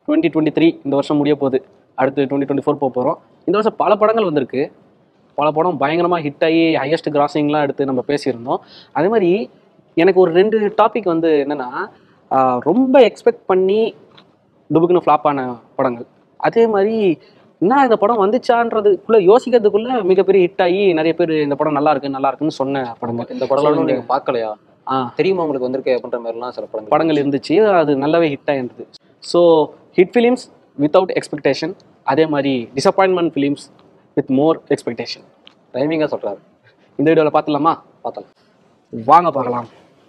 Twenty twenty three இந்த வருஷம் முடிய போகுது அடுத்து டுவெண்ட்டி டுவெண்ட்டி ஃபோர் போக போகிறோம் இந்த வருஷம் பல படங்கள் வந்திருக்கு பல படம் பயங்கரமாக ஹிட் ஆகி ஹையஸ்ட் கிராசிங்லாம் எடுத்து நம்ம பேசியிருந்தோம் அதே மாதிரி எனக்கு ஒரு ரெண்டு டாபிக் வந்து என்னென்னா ரொம்ப எக்ஸ்பெக்ட் பண்ணி டுபுக்குன்னு ஃப்ளாப் ஆன படங்கள் அதே மாதிரி என்ன இந்த படம் வந்துச்சான்றதுக்குள்ள யோசிக்கிறதுக்குள்ள மிகப்பெரிய ஹிட் ஆகி நிறைய பேர் இந்த படம் நல்லா இருக்கு நல்லா இருக்குன்னு சொன்ன படங்கள் இந்த படம்லாம் So, நீங்க பார்க்கலையா ஆ தெரியுமா உங்களுக்கு வந்திருக்கு அப்படின்ற மாதிரிலாம் சில படங்கள் படங்கள் இருந்துச்சு அது நல்லாவே ஹிட் ஆயிருந்தது so hit films without expectation அதே மாதிரி disappointment films with more expectation டைமிங்கா சொல்றாரு இந்த வீடியோவில் பார்த்துலாமா பார்த்தலாம் வாங்க பார்க்கலாம்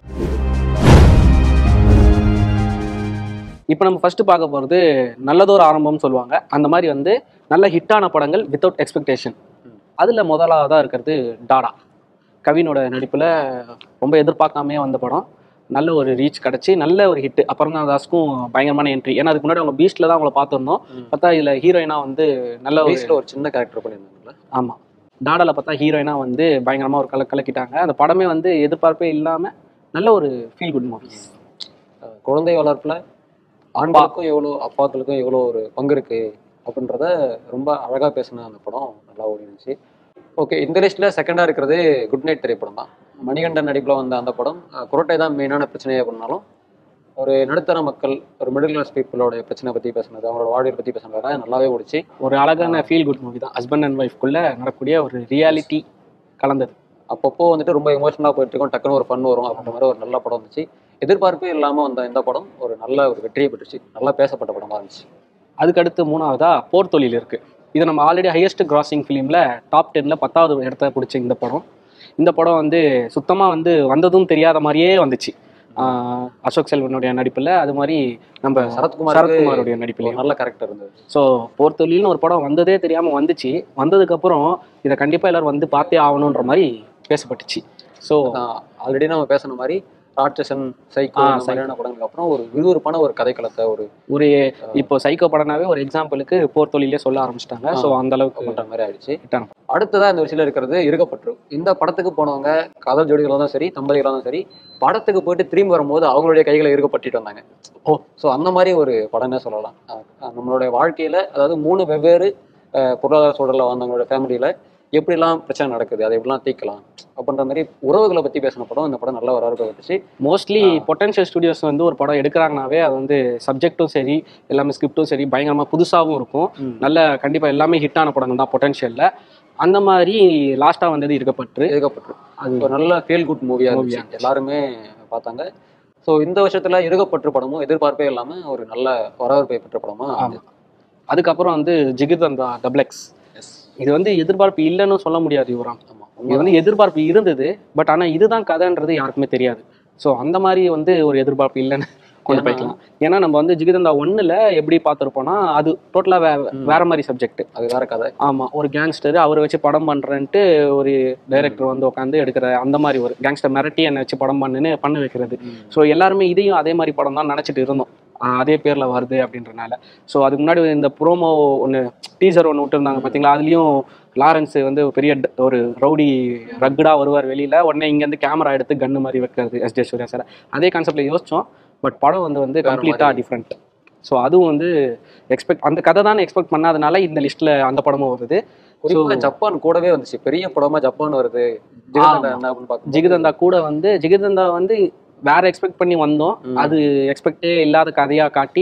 இப்போ நம்ம ஃபர்ஸ்ட் பார்க்க போகிறது நல்லதொரு ஆரம்பம்னு சொல்லுவாங்க அந்த மாதிரி வந்து நல்ல ஹிட்டான படங்கள் வித்தவுட் எக்ஸ்பெக்டேஷன் அதில் முதலாவதாக இருக்கிறது டாடா கவினோட நடிப்பில் ரொம்ப எதிர்பார்க்காமே வந்த படம் நல்ல ஒரு ரீச் கிடச்சி நல்ல ஒரு ஹிட் அப்புறம் தான் தாஸ்க்கும் பயங்கரமான என்ட்ரி ஏன்னா அதுக்கு முன்னாடி அவங்க பீஸ்டில் தான் அவங்கள பார்த்துருந்தோம் பார்த்தா இதில் ஹீரோயினாக வந்து நல்ல ஒரு வயசுல ஒரு சின்ன கேரக்டர் பண்ணியிருந்தாங்கல்ல ஆமாம் டாடால பார்த்தா ஹீரோயினாக வந்து பயங்கரமாக ஒரு கல கலக்கிட்டாங்க அந்த படமே வந்து எதிர்பார்ப்பே இல்லாமல் நல்ல ஒரு ஃபீல் குட் மூவிஸ் அஹ் குழந்தை வளர்ப்புல ஆண்களுக்கும் எவ்வளோ அப்பாக்களுக்கும் எவ்வளோ ஒரு பங்கு இருக்கு அப்படின்றத ரொம்ப அழகா பேசின அந்த படம் நல்லா ஓடிருந்துச்சு ஓகே இந்த லிஸ்ட்ல செகண்டா இருக்கிறது குட் நைட் திரைப்படம் தான் மணிகண்டன் நடிப்புல வந்த அந்த படம் அஹ் குரட்டை தான் மெயினான பிரச்சனையே பண்ணாலும் ஒரு நடுத்தர மக்கள் ஒரு மிடில் கிளாஸ் பீப்புளோட பிரச்சனை பத்தி பேசுனது அவங்களோட வாழ்வியல் பத்தி பேசுனது நல்லாவே ஓடிச்சு ஒரு அழகான ஃபீல் குட் மூவி தான் ஹஸ்பண்ட் அண்ட் ஒய்ஃப்குள்ளே நடக்கக்கூடிய ஒரு ரியாலிட்டி கலந்தது அப்பப்போ வந்துட்டு ரொம்ப எமோஷனலாக போயிட்டு இருக்கும் டக்குன்னு ஒரு ஃபன் வரும் அப்படின்ற மாதிரி ஒரு நல்ல படம் இருந்துச்சு எதிர்பார்ப்பே இல்லாமல் வந்த இந்த படம் ஒரு நல்ல ஒரு வெற்றியை பெற்றுச்சு நல்லா பேசப்பட்ட படமா இருந்துச்சு அதுக்கடுத்து மூணாவதா போர் தொழில் இருக்கு இது நம்ம ஆல்ரெடி ஹையஸ்ட் கிராசிங் ஃபிலிமில் டாப் டென்னில் பத்தாவது இடத்த பிடிச்ச இந்த படம் இந்த படம் வந்து சுத்தமாக வந்து வந்ததும் தெரியாத மாதிரியே வந்துச்சு ஆஹ் அசோக் செல்வனுடைய நடிப்பில் அது மாதிரி நம்ம சரத்குமார் சரத்குமாருடைய நடிப்பில் ஒரு நல்ல கேரக்டர் இருந்தது ஸோ போர் தொழில்னு ஒரு படம் வந்ததே தெரியாமல் வந்துச்சு வந்ததுக்கப்புறம் இதை கண்டிப்பாக எல்லாரும் வந்து பார்த்தே ஆகணுன்ற மாதிரி பேசப்பட்டுச்சு ஸோ ஆல்ரெடி நம்ம பேசின மாதிரி ராட்சசன் சைக்கோ ஆ, இந்த மாதிரியான படங்களுக்கு அப்புறம் ஒரு விறுவிறுப்பான ஒரு கதைக்களத்தை ஒரு ஒரு இப்போ சைக்கோ படம்னாவே ஒரு எக்ஸாம்பிளுக்கு போர் தொழிலே சொல்ல ஆரம்பிச்சிட்டாங்க ஸோ அந்த அளவுக்கு பண்ற மாதிரி ஆயிடுச்சு hit ஆன அடுத்ததா இந்த விஷயம் இருக்கிறது இருக்கப்பட்டு இந்த படத்துக்கு போனவங்க காதல் ஜோடிகளாக தான் சரி தம்பதிகளாக தான் சரி படத்துக்கு போயிட்டு திரும்பி வரும்போது அவங்களுடைய கைகளை இருக்கப்பட்டிட்டு வந்தாங்க ஓ. ஸோ அந்த மாதிரி ஒரு படம்னே சொல்லலாம் அஹ் அஹ் நம்மளுடைய வாழ்க்கையில அதாவது மூணு வெவ்வேறு அஹ், பொருளாதார சூழலில் வந்தவங்களோட ஃபேமிலியில எப்படிலாம் பிரச்சனை நடக்குது அதை எப்படிலாம் தீர்க்கலாம் அப்படின்ற மாதிரி உறவுகளை பத்தி பேசின படம் இந்த படம் நல்ல வரவேற்பு பெற்றுச்சு மோஸ்ட்லி பொட்டன்ஷியல் ஸ்டுடியோஸ் வந்து ஒரு படம் எடுக்கிறாங்கனாவே அது வந்து சப்ஜெக்ட்டும் சரி எல்லாமே ஸ்கிரிப்டும் சரி பயங்கரமாக புதுசாகவும் இருக்கும் நல்ல கண்டிப்பாக எல்லாமே ஹிட்டான படங்கள் தான் பொட்டன்ஷியலில் அந்த மாதிரி லாஸ்ட்டாக வந்தது இருக்கப்பட்டு இருக்கப்பட்டு அது ஒரு நல்ல ஃபீல் குட் மூவியா Movie-ஆ இருந்துச்சு இருந்துச்சு. எல்லாருமே பார்த்தாங்க ஸோ இந்த வருஷத்துல இருக்கப்பட்டு படமும் எதிர்பார்ப்பே இல்லாம ஒரு நல்ல வரவேற்பை பெற்ற படமா ஆமா. அதுக்கப்புறம் வந்து ஜிகிதந்தா டப்ளெக்ஸ் இது வந்து எதிர்பார்ப்பு இல்லைன்னு சொல்ல முடியாது யுவராம் ஆமா இது வந்து எதிர்பார்ப்பு இருந்தது பட் ஆனால் இதுதான் கதைன்றது யாருக்குமே தெரியாது ஸோ அந்த மாதிரி வந்து ஒரு எதிர்பார்ப்பு இல்லைன்னு கொண்டு ஏன்னா- போய்க்கலாம் ஏன்னா நம்ம வந்து ஜிகிதந்தா ஒன்றில் எப்படி பார்த்துருப்போம்னா அது டோட்டலாக வே வேற மாதிரி சப்ஜெக்ட் அது வேற கதை ஆமாம் ஒரு கேங்ஸ்டர் அவரை வச்சு படம் பண்ணுறேன்ட்டு ஒரு டைரக்டர் வந்து உட்காந்து எடுக்கிற அந்த மாதிரி ஒரு கேங்ஸ்டர் மிரட்டி என்னை வச்சு படம் பண்ணுன்னு பண்ண வைக்கிறது ஸோ எல்லாருமே இதையும் அதே மாதிரி படம் தான் நினச்சிட்டு இருந்தோம் ஆஹ் அதே பேரில் வருது அப்படின்றனால ஸோ அதுக்கு முன்னாடி இந்த ப்ரோமோ ஒன்று டீசர் ஒன்று விட்டுருந்தாங்க பார்த்தீங்களா அதுலேயும் லாரன்ஸ் வந்து ஒரு பெரிய ட- ஒரு ரவுடி ரக்குடாக வருவார் வெளியில் உடனே இங்கேருந்து கேமரா எடுத்து கன்று மாதிரி வைக்கிறது எஸ் ஜே சூர்யா சார் அதே கான்செப்டில் யோசிச்சோம் பட் படம் வந்து வந்து வேற கம்ப்ளீட்டாக மாதிரி. டிஃப்ரெண்ட் ஸோ அதுவும் வந்து எக்ஸ்பெக்ட் அந்த கதை தானே எக்ஸ்பெக்ட் பண்ணாதனால இந்த லிஸ்ட்டில் அந்த படமும் வருது குறிப்பா ஜப்பான் கூடவே வந்துச்சு பெரிய படமா ஜப்பான் வருது ஜிகர்தண்டா என்ன அப்படின்னு பார்க்கும் ஜிகிதந்தா கூட வந்து ஜிகிதந்தா வந்து வேற எக்ஸ்பெக்ட் பண்ணி வந்தோம் ம். அது எக்ஸ்பெக்டே இல்லாத கதையா காட்டி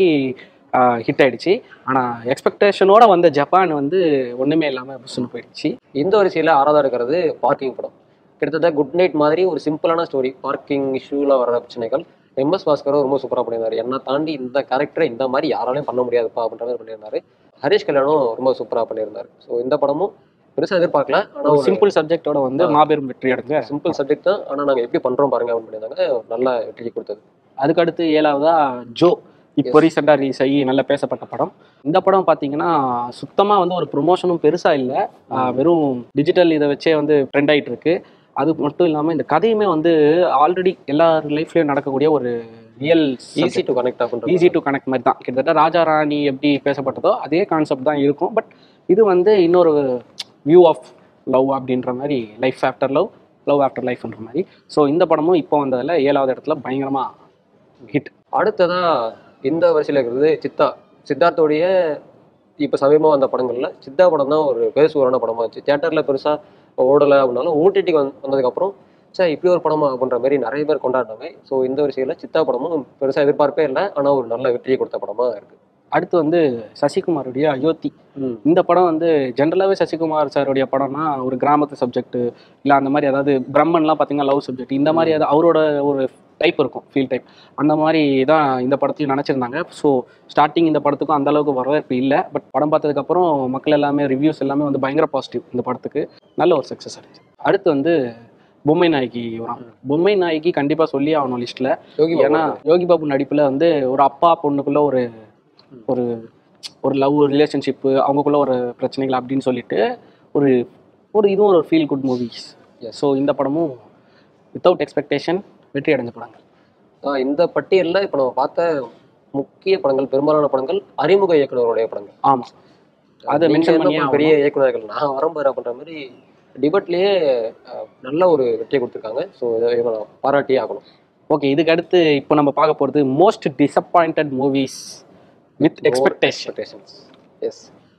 ஹிட் ஆயிடுச்சு ஆனா எக்ஸ்பெக்டேஷனோட வந்த ஜப்பான் வந்து ஒண்ணுமே இல்லாம புஷ்னு போயிடுச்சு இந்த வரிசையில ஆறாவதா இருக்கிறது பார்க்கிங் படம் கிட்டத்தட்ட குட் நைட் மாதிரி ஒரு சிம்பிளான ஸ்டோரி பார்க்கிங் இஷ்யூல வர பிரச்சனைகள் எம்எஸ் பாஸ்கரும் ரொம்ப சூப்பரா பண்ணியிருந்தாரு என்ன தாண்டி இந்த கேரக்டரை இந்த மாதிரி யாராலையும் பண்ண முடியாதுப்பா அப்படின்ற மாதிரி பண்ணியிருந்தாரு ஹரிஷ் கல்யாணும் ரொம்ப சூப்பரா பண்ணியிருந்தாரு ஸோ இந்த படமும் பெருசா எதிர்பார்க்கல ஆனா ஒரு சிம்பிள் சப்ஜெக்டோட வந்து மாபெரும் வெற்றி அடைஞ்ச சிம்பிள் சப்ஜெக்ட் தான் ஆனா நாங்க எப்படி பண்றோம் பாருங்க அப்படின்னு பண்ணியிருந்தாங்க ஒரு நல்ல வெற்றியை கொடுத்தது அதுக்கடுத்து ஏழாவதா ஜோ இப்போ ரீசெண்டாக ரிலீஸ் ஆகி நல்ல பேசப்பட்ட படம் இந்த படம் பார்த்தீங்கன்னா சுத்தமாக வந்து ஒரு ப்ரொமோஷனும் பெருசாக இல்லை வெறும் டிஜிட்டல் இதை வச்சே வந்து ட்ரெண்ட் ஆயிட்டு இருக்கு அது மட்டும் இல்லாமல் இந்த கதையுமே வந்து ஆல்ரெடி எல்லார் லைஃப்லேயும் நடக்கக்கூடிய ஒரு ரியல் ஈஸி டு கனெக்ட் ஆகுன்ற ஈஸி டு கனெக்ட் மாதிரி தான் கிட்டத்தட்ட ராஜா ராணி எப்படி பேசப்பட்டதோ அதே கான்செப்ட் தான் இருக்கும் பட் இது வந்து இன்னொரு வியூ ஆஃப் லவ் அப்படின்ற மாதிரி life after love love after லைஃப்ன்ற மாதிரி ஸோ இந்த படமும் இப்போ வந்ததில் ஏழாவது இடத்துல பயங்கரமாக ஹிட் அடுத்ததா இந்த வரிசையில் இருக்கிறது சித்தா சித்தார்த்தோடைய இப்போ சமீபமாக வந்த படங்கள்ல சித்தா படம் தான் ஒரு பேசுவாரான படமா இருந்துச்சு தியேட்டரில் பெருசாக ஓடலை அப்படின்னாலும் ஓடிடிக்கு வந்து வந்ததுக்கப்புறம் சே இப்படி ஒரு படமா அப்படின்ற மாதிரி நிறைய பேர் கொண்டாடினாங்க ஸோ இந்த விஷயத்தில் சித்தா படமும் பெருசாக எதிர்பார்ப்பே இல்லை ஆனால் ஒரு நல்ல வெற்றியை கொடுத்த படமா இருக்கு அடுத்து வந்து சசிகுமாருடைய அயோத்தி ம் இந்த படம் வந்து ஜென்ரலாகவே சசிகுமார் சாருடைய படம்னா ஒரு கிராமத்து சப்ஜெக்ட் இல்லை அந்த மாதிரி அதாவது பிரம்மன்லாம் பார்த்தீங்கன்னா லவ் சப்ஜெக்ட் இந்த மாதிரி அது அவரோட ஒரு டைப் இருக்கும் ஃபீல் டைப் அந்த மாதிரி தான் இந்த படத்தையும் நினச்சிருந்தாங்க ஸோ ஸ்டார்டிங் இந்த படத்துக்கும் அந்த அளவுக்கு வரவேற்பு இல்லை பட் படம் பார்த்ததுக்கப்புறம் மக்கள் எல்லாமே ரிவ்யூஸ் எல்லாமே வந்து பயங்கர பாசிட்டிவ் இந்த படத்துக்கு நல்ல ஒரு சக்ஸஸ் ஆச்சு அடுத்து வந்து பொம்மை நாயகி வரும் பொம்மை நாயகி கண்டிப்பாக சொல்லி ஆகணும் லிஸ்ட்டில் யோகி ஏன்னா பாபு. யோகி பாபு நடிப்பில் வந்து ஒரு அப்பா பொண்ணுக்குள்ள ஒரு ஒரு ஒரு லவ் ரிலேஷன்ஷிப்பு அவங்கக்குள்ள ஒரு பிரச்சனைகள் அப்படின்னு சொல்லிட்டு ஒரு ஒரு இதுவும் ஒரு ஃபீல் குட் மூவிஸ் ஸோ இந்த படமும் வித்தவுட் எக்ஸ்பெக்டேஷன் வெற்றி அடைஞ்ச படங்கள் ஆஹ் இந்த பட்டியல்ல இப்போ நம்ம பார்த்த முக்கிய படங்கள் பெரும்பாலான படங்கள் அறிமுக இயக்குனருடைய படங்கள் ஆமாம் அதை நீங்க மென்ஷன் என்ன பண்ணி பெரிய இயக்குனர்கள் நான் வரம்பாரு அப்படின்ற மாதிரி டிபேட்லயே நல்ல ஒரு வெற்றியை கொடுத்துருக்காங்க ஸோ இதை நான் பாராட்டியே ஆகணும் ஓகே இதுக்கு அடுத்து இப்போ நம்ம பார்க்க போகிறது most disappointed movies with expectation expectations yes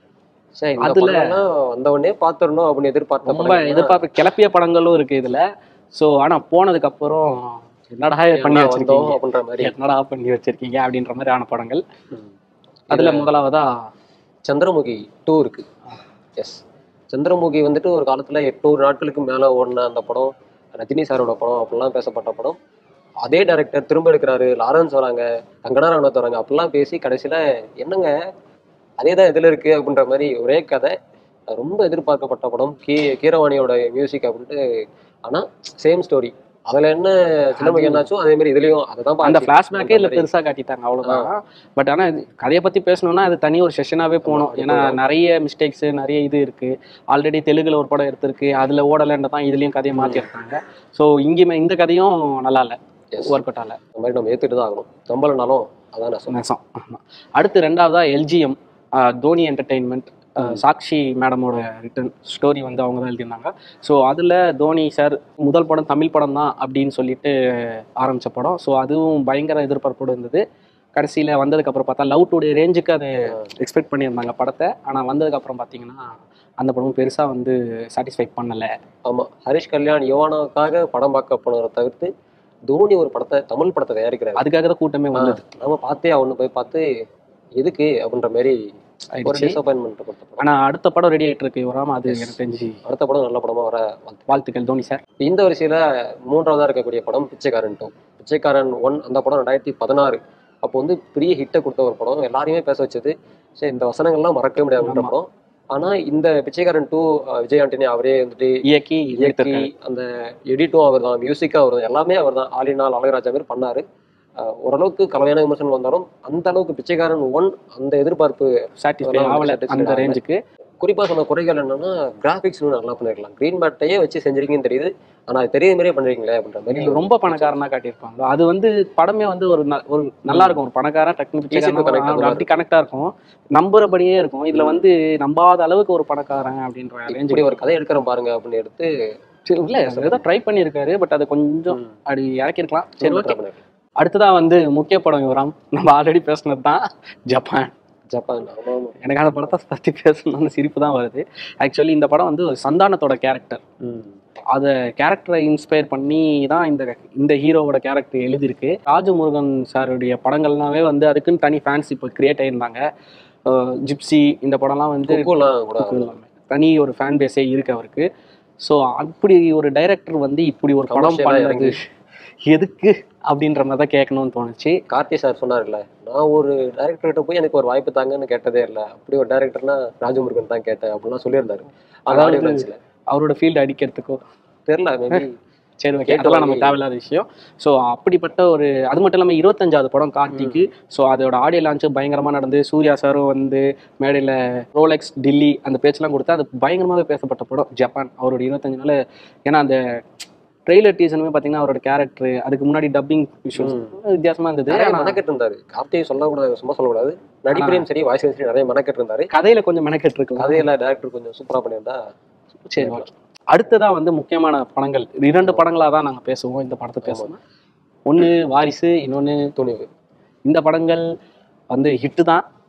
சரி இந்த அதுல- படம்லாம் வந்த உடனே பார்த்துடணும் அப்படின்னு எதிர்பார்த்த ரொம்ப படங்கள்லாம் எதிர்பார்ப்பு கிளப்பிய படங்களும் இருக்கு இதுல ஸோ ஆனால் போனதுக்கப்புறம் என்னடா பண்ணி என்ன வந்தோம் வச்சிருக்கீங்க அப்படின்ற மாதிரி என்னடா பண்ணி வச்சிருக்கீங்க அப்படின்ற மாதிரி ஆன படங்கள் ம். அதுல முதலாவதா சந்திரமுகி டூ இருக்கு எஸ் சந்திரமுகி வந்துட்டு ஒரு காலத்துல எட்நூறு நாட்களுக்கு மேல ஓடின அந்த படம் ரஜினி சாரோட படம் அப்படிலாம் பேசப்பட்ட படம் அதே டைரக்டர் திரும்ப எடுக்கிறாரு லாரன்ஸ் வராங்க கங்கனா ரனத் வராங்க அப்படிலாம் பேசி கடைசியில என்னங்க அதே தான் இதுல இருக்கு அப்படின்ற மாதிரி ஒரே கதை ரொம்ப எதிர்பார்க்கப்பட்ட படம் கீ கீரவாணியோட மியூசிக் அப்படின்ட்டு ஆனா சேம் ஸ்டோரி அதுல என்ன சின்னமுகி என்னாச்சோ அதே மாதிரி இதுலயும் அதை தான் அந்த பாதிச்சு. பிளாஷ்பேக்கே இல்ல அந்த மாதிரி. பெருசா காட்டிட்டாங்க அவ்வளவுதான் பட் ஆனா இது கதையை பத்தி பேசணும்னா அது தனி ஒரு செஷனாவே போகணும் ஏன்னா நிறைய மிஸ்டேக்ஸ் நிறைய இது இருக்கு ஆல்ரெடி தெலுங்குல ஒரு படம் எடுத்திருக்கு அதுல ஓடலன்னு தான் இதுலயும் கதையை மாத்திருக்காங்க ஸோ இங்கேயுமே இந்த கதையும் நல்லா இல்ல Yes. ஒர்க் அவுட் ஆகல அந்த மாதிரி நம்ம ஏத்துட்டு தான் ஆகணும் நம்பலனாலும் அதான் நான் சொல்றேன் நெசம் ஆமா அடுத்து ரெண்டாவதா எல்ஜிஎம் தோனி என்டர்டெயின்மெண்ட் சாக்ஷி மேடமோட ரிட்டன் ஸ்டோரி வந்து அவங்க தான் எழுதியிருந்தாங்க ஸோ அதில் தோனி சார் முதல் படம் தமிழ் படம் தான் அப்படின்னு சொல்லிட்டு ஆரம்பித்த படம் ஸோ அதுவும் பயங்கர எதிர்பார்ப்போடு இருந்தது கடைசியில் வந்ததுக்கப்புறம் பார்த்தா லவ் டுடே ரேஞ்சுக்கு அதை எக்ஸ்பெக்ட் பண்ணியிருந்தாங்க படத்தை ஆனால் வந்ததுக்கப்புறம் பார்த்தீங்கன்னா அந்த படம் பெருசாக வந்து சாட்டிஸ்ஃபை பண்ணலை ஆமா ஹரிஷ் கல்யாண் யுவானாவுக்காக படம் பார்க்க போனதை தவிர்த்து தோனி ஒரு படத்தை தமிழ் படத்தை தயாரிக்கிறாரு அதுக்காக தான் கூட்டமே வந்தது நம்ம பார்த்தே அவனு போய் பார்த்து எதுக்கு அப்படின்ற மாதிரி ஒரு ஆயிடுச்சு டிசப்பாயின்மெண்ட் கொடுத்த படம் ஆனால் அடுத்த படம் ரெடி ஆகிட்டு இருக்கு வராம அது எனக்கு தெரிஞ்சு அடுத்த படம் நல்ல படமா வர வாழ்த்து. வாழ்த்துக்கள் தோனி சார் இந்த வரிசையில மூன்றாவதா இருக்கக்கூடிய படம் பிச்சைக்காரன் டூ பிச்சைக்காரன் ஒன் அந்த படம் ரெண்டாயிரத்தி பதினாறு அப்போ வந்து பெரிய ஹிட்டை கொடுத்த ஒரு படம் எல்லாரையுமே பேச வச்சது சரி இந்த வசனங்கள்லாம் மறக்கவே முடியாது அப்படின்ற ஆமா. படம் ஆனா இந்த பிச்சைக்காரன் டூ விஜய் ஆண்டனி அவரே வந்துட்டு இயக்கி இயக்கி எடுத்திருக்காரு அந்த எடிட்டும் அவர் தான் மியூசிக்கும் அவர் தான் எல்லாமே அவர் தான் ஆலினால் அழகராஜா மாதிரி பண்ணாரு அஹ் ஓரளவுக்கு கலவையான விமர்சனம் வந்தாலும் அந்த அளவுக்கு பிச்சைக்காரன் ஒன் அந்த எதிர்பார்ப்பு சாட்டிஸ்ஃபை அதெல்லாம் ஆகல satisfied அந்த ஆகல. ரேஞ்சுக்கு குறிப்பா சொன்ன குறைகள் என்னன்னா கிராஃபிக்ஸ் நல்லா பண்ணிருக்கலாம் கிரீன் மேட்டையே வச்சு செஞ்சிருக்கீங்கன்னு தெரியுது ஆனா அது தெரிய மாதிரியே பண்றீங்களே அப்படின்ற மாதிரி இது ரொம்ப பணக்காரனா காட்டியிருப்பாங்க அது வந்து படமே வந்து ஒரு ந- ஒரு நல்லா இருக்கும் ஒரு பணக்காரன் டக்குனு Easy to connect பிச்சைக்காரன் அப்படி கனெக்டா இருக்கும் நம்புறபடியே இருக்கும் இதுல வந்து நம்பாத அளவுக்கு ஒரு பணக்காரன் அப்படின்ற இப்படி ரேஞ்சு ஒரு கதை எடுக்கிறோம் பாருங்க அப்படின்னு எடுத்து இல்ல ஏதோ ட்ரை பண்ணியிருக்காரு பட் அது கொஞ்சம் ம், அப்படி இறக்கிருக்கலாம் சரி try ஓகே பண்ணிருக்கலாம். அடுத்ததா வந்து முக்கிய படம் விவரம் நம்ம ஆல்ரெடி பேசுனது தான் ஜப்பான் ஜப்பான் ஆமா ஆமா எனக்கு அந்த படத்தை பத்தி பேசணும்னு சிரிப்பு தான் வருது ஆக்சுவலி இந்த படம் வந்து ஒரு சந்தானத்தோட கேரக்டர் ம். அதை கேரக்டரை இன்ஸ்பயர் பண்ணி தான் இந்த இந்த ஹீரோவோட கேரக்டர் எழுதியிருக்கு ராஜமுருகன் சாருடைய படங்கள்னாவே வந்து அதுக்குன்னு தனி ஃபேன்ஸ் இப்போ கிரியேட் ஆயிருந்தாங்க அஹ் ஜிப்சி இந்த படம்லாம் வந்து குக்கூலாம் கூட தனி ஒரு ஃபேன் பேஸே இருக்கு அவருக்கு ஸோ அப்படி ஒரு டைரக்டர் வந்து இப்படி ஒரு படம் Commercial ஆ பண்ணது எதுக்கு அப்படின்ற மாதிரி தான் கேட்கணும்னு தோணுச்சு கார்த்தி சார் சொன்னார்ல நான் ஒரு டைரக்டர்கிட்ட போய் எனக்கு ஒரு வாய்ப்பு தாங்கன்னு கேட்டதே இல்லை அப்படி ஒரு டைரக்டர்னா ராஜமுருகன் தான் கேட்டேன் அப்படிலாம் சொல்லியிருந்தாரு அதாவது அதாவது அவரோட ஃபீல்டு அடிக்கிறதுக்கோ தெரியல மேபி சரி ஓகே கேட்டு அதெல்லாம் நம்ம வாங்கி- தேவையில்லாத விஷயம் ஸோ அப்படிப்பட்ட ஒரு அது மட்டும் இல்லாமல் இருபத்தஞ்சாவது படம் கார்த்திக்கு ஸோ அதோட ஆடியோ லான்ச்சு பயங்கரமாக நடந்து சூர்யா சாரும் வந்து மேடையில் ரோலெக்ஸ் டில்லி அந்த பேச்செல்லாம் கொடுத்து அது பயங்கரமாகவே பேசப்பட்ட படம் ஜப்பான் அவரோட இருபத்தஞ்சு நாள் ஏன்னா அந்த ட்ரெய்லர் டீசனுமே பார்த்தீங்கன்னா அவரோட கேரக்டர் அதுக்கு முன்னாடி டப்பிங் விஷுவல்ஸ் வித்தியாசமா இருந்தது நிறைய ஆனா மெனக்கெட்டு இருந்தாரு கார்த்திகை சொல்லக்கூடாது சும்மா சொல்லக்கூடாது நடிப்பிலையும் சரி வாய்ஸ் சரி நிறைய மெனக்கெட்டு இருந்தாரு கதையில கொஞ்சம் மெனக்கெட்டு இருக்கலாம் கதையில டேரக்டர் கொஞ்சம் சூப்பரா பண்ணியிருந்தா சரி ஓகே அடுத்ததா வந்து முக்கியமான படங்கள் இரண்டு படங்களா தான் நாங்க பேசுவோம் இந்த படத்தை பேசுவோம் ஒன்னு வாரிசு இன்னொன்னு துணிவு இந்த படங்கள் வந்து ஹிட்டு தான்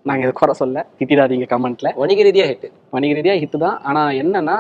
நாங்க இதை குறை சொல்ல திட்டிடாதீங்க கமெண்ட்ல வணிக ரீதியா ஹிட் வணிக ரீதியா ஹிட் தான் ஆனா என்னன்னா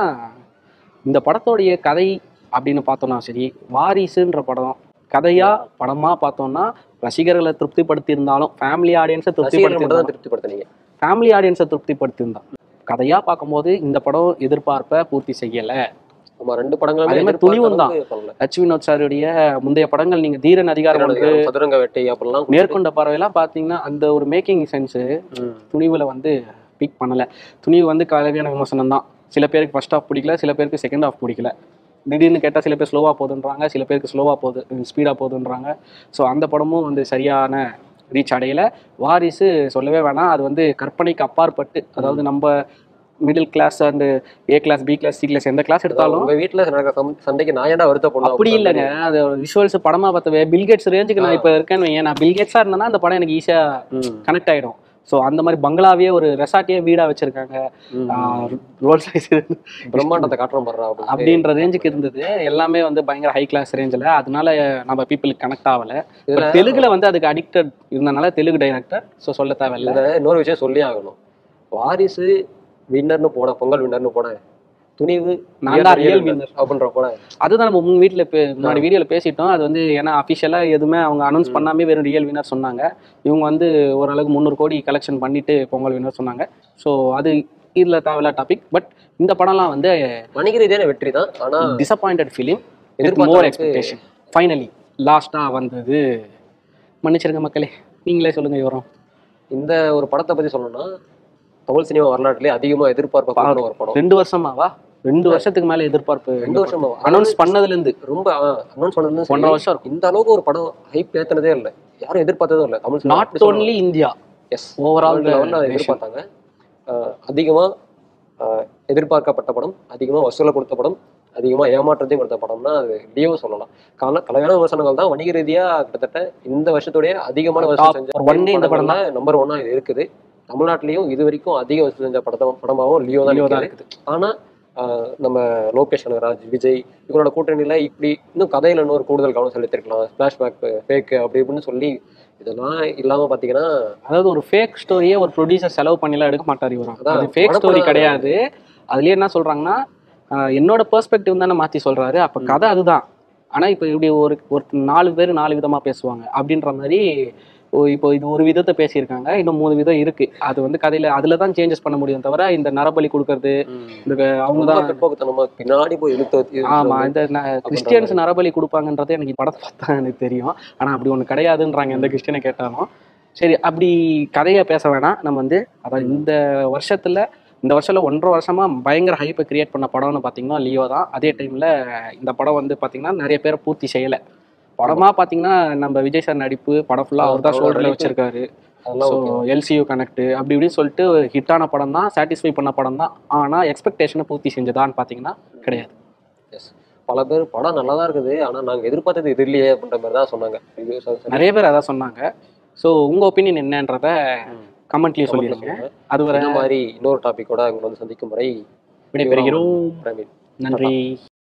இந்த படத்தோடைய கதை அப்படின்னு பார்த்தோம்னா சரி வாரிசுன்ற படம் கதையா படமா பார்த்தோம்னா ரசிகர்களை திருப்திப்படுத்தி இருந்தாலும் ஃபேமிலி ஆடியன்ஸை ரசிகர்கள் மட்டும் தான் திருப்திப்படுத்தி திருப்திப்படுத்தினீங்க ஃபேமிலி ஆடியன்ஸை திருப்திப்படுத்தி இருந்தான் கதையா பார்க்கும்போது இந்த படம் எதிர்பார்ப்பை பூர்த்தி செய்யல ஆமா ரெண்டு படங்களுமே அதே மாதிரி எதிர்பார்த்த துணிவும் தான். அளவுக்கு பண்ணல. ஹச் வினோத் சாருடைய முந்தைய படங்கள் நீங்க தீரன் அதிகாரம் ஒன்று சதுரங்க வேட்டை அப்படிலாம் மேற்கொண்ட பறவைலாம் பார்த்தீங்கன்னா அந்த ஒரு மேக்கிங் சென்ஸ் ம். துணிவுல வந்து பிக் பண்ணல துணிவு வந்து கலவையான விமர்சனம் தான் சில பேருக்கு ஃபர்ஸ்ட் ஹாஃப் பிடிக்கல சில பேருக்கு செகண்ட் ஹாஃப் பிடிக்கல திடீர்னு கேட்டால் சில பேர் ஸ்லோவாக போகுதுன்றாங்க சில பேருக்கு ஸ்லோவாக போகுது ஸ்பீடாக போகுதுன்றாங்க ஸோ அந்த படமும் வந்து சரியான ரீச் அடையல வாரிசு சொல்லவே வேணாம் அது வந்து கற்பனைக்கு அப்பாற்பட்டு அதாவது நம்ம middle class and A class B class C class எந்த கிளாஸ் எடுத்தாலும் உங்க வீட்டுல நடக்கிற சம்- சண்டைக்கு நான் ஏன்டா வருத்த பொண்ணு அப்படி இல்லைங்க அது விஷுவல்ஸ் படமா பார்த்தவே பில்கேட்ஸ் ரேஞ்சுக்கு நான் இப்போ இருக்கேன்னு வையேன் நான் பில்கேட்ஸாக இருந்தேன்னா அந்த படம் எனக்கு ஈஸியாக ம். கனெக்ட் ஆயிடும் ஸோ அந்த மாதிரி பங்களாவே ஒரு ரெசார்ட்டே வீடா வச்சிருக்காங்க ம். ரோல் சைஸ் பிரம்மாண்டத்தை காட்டுறோம் பண்றா அப்படின்னு அப்படின்ற ரேஞ்சுக்கு இருந்தது எல்லாமே வந்து பயங்கர ஹை கிளாஸ் ரேஞ்சில் அதனால நம்ம பீப்புளுக்கு கனெக்ட் ஆகல இதுல But தெலுங்குல வந்து அதுக்கு அடிக்டட் இருந்தனால தெலுங்கு டைரக்டர் ஸோ சொல்ல தேவையில்ல இதுல இன்னொரு விஷயம் சொல்லி ஆகணும் வாரிசு வின்னர்னு போன பொங்கல் வின்னர்னு போன துணிவு நான் தான் real real winner அப்படின்ற போல அதுதான் நம்ம உங்க வீட்டில் முன்னாடி வீடியோவில் பேசிட்டோம் அது வந்து ஏன்னா அஃபிஷியலாக எதுவுமே அவங்க அனௌன்ஸ் பண்ணாமே வெறும் ரியல் வினர் சொன்னாங்க இவங்க வந்து ஓரளவுக்கு முந்நூறு கோடி கலெக்ஷன் பண்ணிட்டு பொங்கல் வினர் சொன்னாங்க ஸோ அது இதில் தேவையில்ல டாபிக் பட் இந்த படம்லாம் வந்து வணிக ரீதியான வெற்றி தான் ஆனா டிசப்பாயிண்டட் ஃபிலிம் வித் எதிர்பார்த்த மோர் அளவுக்கு- எக்ஸ்பெக்டேஷன் ஃபைனலி லாஸ்ட்டாக வந்தது மன்னிச்சிருங்க மக்களே நீங்களே சொல்லுங்க விவரம் இந்த ஒரு படத்தை பத்தி சொல்லணும்னா தமிழ் சினிமா வரலாற்றுலயே அதிகமா எதிர்பார்ப்பான ஒரு படம் ரெண்டு வருஷமாவா ரெண்டு வருஷத்துக்கு மேல எதிர்பார்ப்பு ரெண்டு வருஷமா அனௌன்ஸ் பண்ணதுல இருந்து ரொம்ப அனௌன்ஸ் பண்ணதுல ஒன்றரை வருஷம் இருக்கும் இந்த அளவுக்கு ஒரு படம் ஹைப் ஏத்துனதே இல்ல யாரும் எதிர்பார்த்ததும் இல்ல Tamil cinema not only India as overall லெவலில் அதை எதிர்பார்த்தாங்க அஹ் அதிகமா அஹ் எதிர்பார்க்கப்பட்ட படம் அதிகமா வசூலை கொடுத்த படம் அதிகமா ஏமாற்றத்தையும் கொடுத்த படம்னா அது லியோ சொல்லலாம் கால கலவையான விமர்சனங்கள் தான் வணிக ரீதியா கிட்டத்தட்ட இந்த வருஷத்துடைய அதிகமான வருஷம் Top செஞ்ச one இந்த படம் தான் நம்பர் ஒன்னா இது இருக்குது தமிழ்நாட்டிலையும் இது வரைக்கும் அதிக வருஷம் செஞ்ச படத்தை படமாகவும் லியோ தான் Leo தான் இருக்குது ஆனா ஆஹ் நம்ம லோகேஷ் கனகராஜ் விஜய் இவரோட கூட்டணியில இப்படி இன்னும் கதையில இன்னொரு கூடுதல் கவனம் செலுத்திருக்கலாம் ஃபிளாஷ்பேக் ஃபேக் அப்படி இப்படின்னு சொல்லி இதெல்லாம் இல்லாம பாத்தீங்கன்னா அதாவது ஒரு ஃபேக் ஸ்டோரியே ஒரு ப்ரொடியூசர் செலவு பண்ணிலாம் எடுக்க மாட்டார் இவரும் அதான், அது ஃபேக் படப்பட- ஸ்டோரி கிடையாது அதுலயே என்ன சொல்றாங்கன்னா ஆஹ் என்னோட பெர்ஸ்பெக்டிவ் தானே மாத்தி சொல்றாரு அப்ப கதை அதுதான் ஆனா இப்போ இப்படி ஒரு ஒரு நாலு பேர் நாலு விதமா பேசுவாங்க அப்படின்ற மாதிரி ஓ, இப்போ இது ஒரு விதத்தை பேசியிருக்காங்க இன்னும் மூணு விதம் இருக்கு அது வந்து கதையில அதுல தான் சேஞ்சஸ் பண்ண முடியும் தவிர இந்த நரபலி கொடுக்கறது இந்த அவங்க ரொம்ப தான் பிற்போக்குத்தனமா பின்னாடி போய் இழுத்து வச்சு ஆமா இந்த ந- கிறிஸ்டியன்ஸ் நரபலி கொடுப்பாங்கன்றது எனக்கு படத்தை பார்த்தா எனக்கு தெரியும் ஆனா அப்படி ஒண்ணு கிடையாதுன்றாங்க எந்த கிறிஸ்டியனை கேட்டாலும் சரி அப்படி கதையை பேச வேணாம் நம்ம வந்து அதாவது இந்த வருஷத்துல இந்த வருஷத்துல ஒன்றரை வருஷமா பயங்கர ஹைப்பை கிரியேட் பண்ண படம்னு பாத்தீங்கன்னா லியோ தான் அதே டைம்ல இந்த படம் வந்து பாத்தீங்கன்னா நிறைய பேரை பூர்த்தி செய்யல படமா பாத்தீங்கன்னா நம்ம விஜய் சார் நடிப்பு படம் ஃபுல்லா அவர் தான் அவரோட ஷோல்டர்ல நடிப்பு. வச்சிருக்காரு அதெல்லாம் ஸோ okay. எல்சியூ கனெக்ட் அப்படி இப்படின்னு சொல்லிட்டு ஹிட்டான படம் தான் சாட்டிஸ்ஃபை பண்ண படம் தான் ஆனா எக்ஸ்பெக்டேஷனை பூர்த்தி செஞ்சதான்னு பாத்தீங்கன்னா கிடையாது Yes. பல பேர் படம் நல்லா தான் இருக்குது ஆனா நாங்க எதிர்பார்த்தது இது இல்லையே அப்படின்ற மாதிரி தான் சொன்னாங்க Reviews ஆ சரி. நிறைய பேர் அதான் சொன்னாங்க ஸோ உங்க ஒப்பீனியன் என்னன்றத ம். கமெண்ட்லயே Comment ல சொல்லிடுங்க சொல்லுங்க. அது வரை இந்த மாதிரி இன்னொரு டாபிக்கோட உங்களை வந்து சந்திக்கும் வரை விடைபெறுகிறோம் பிரவீன் நன்றி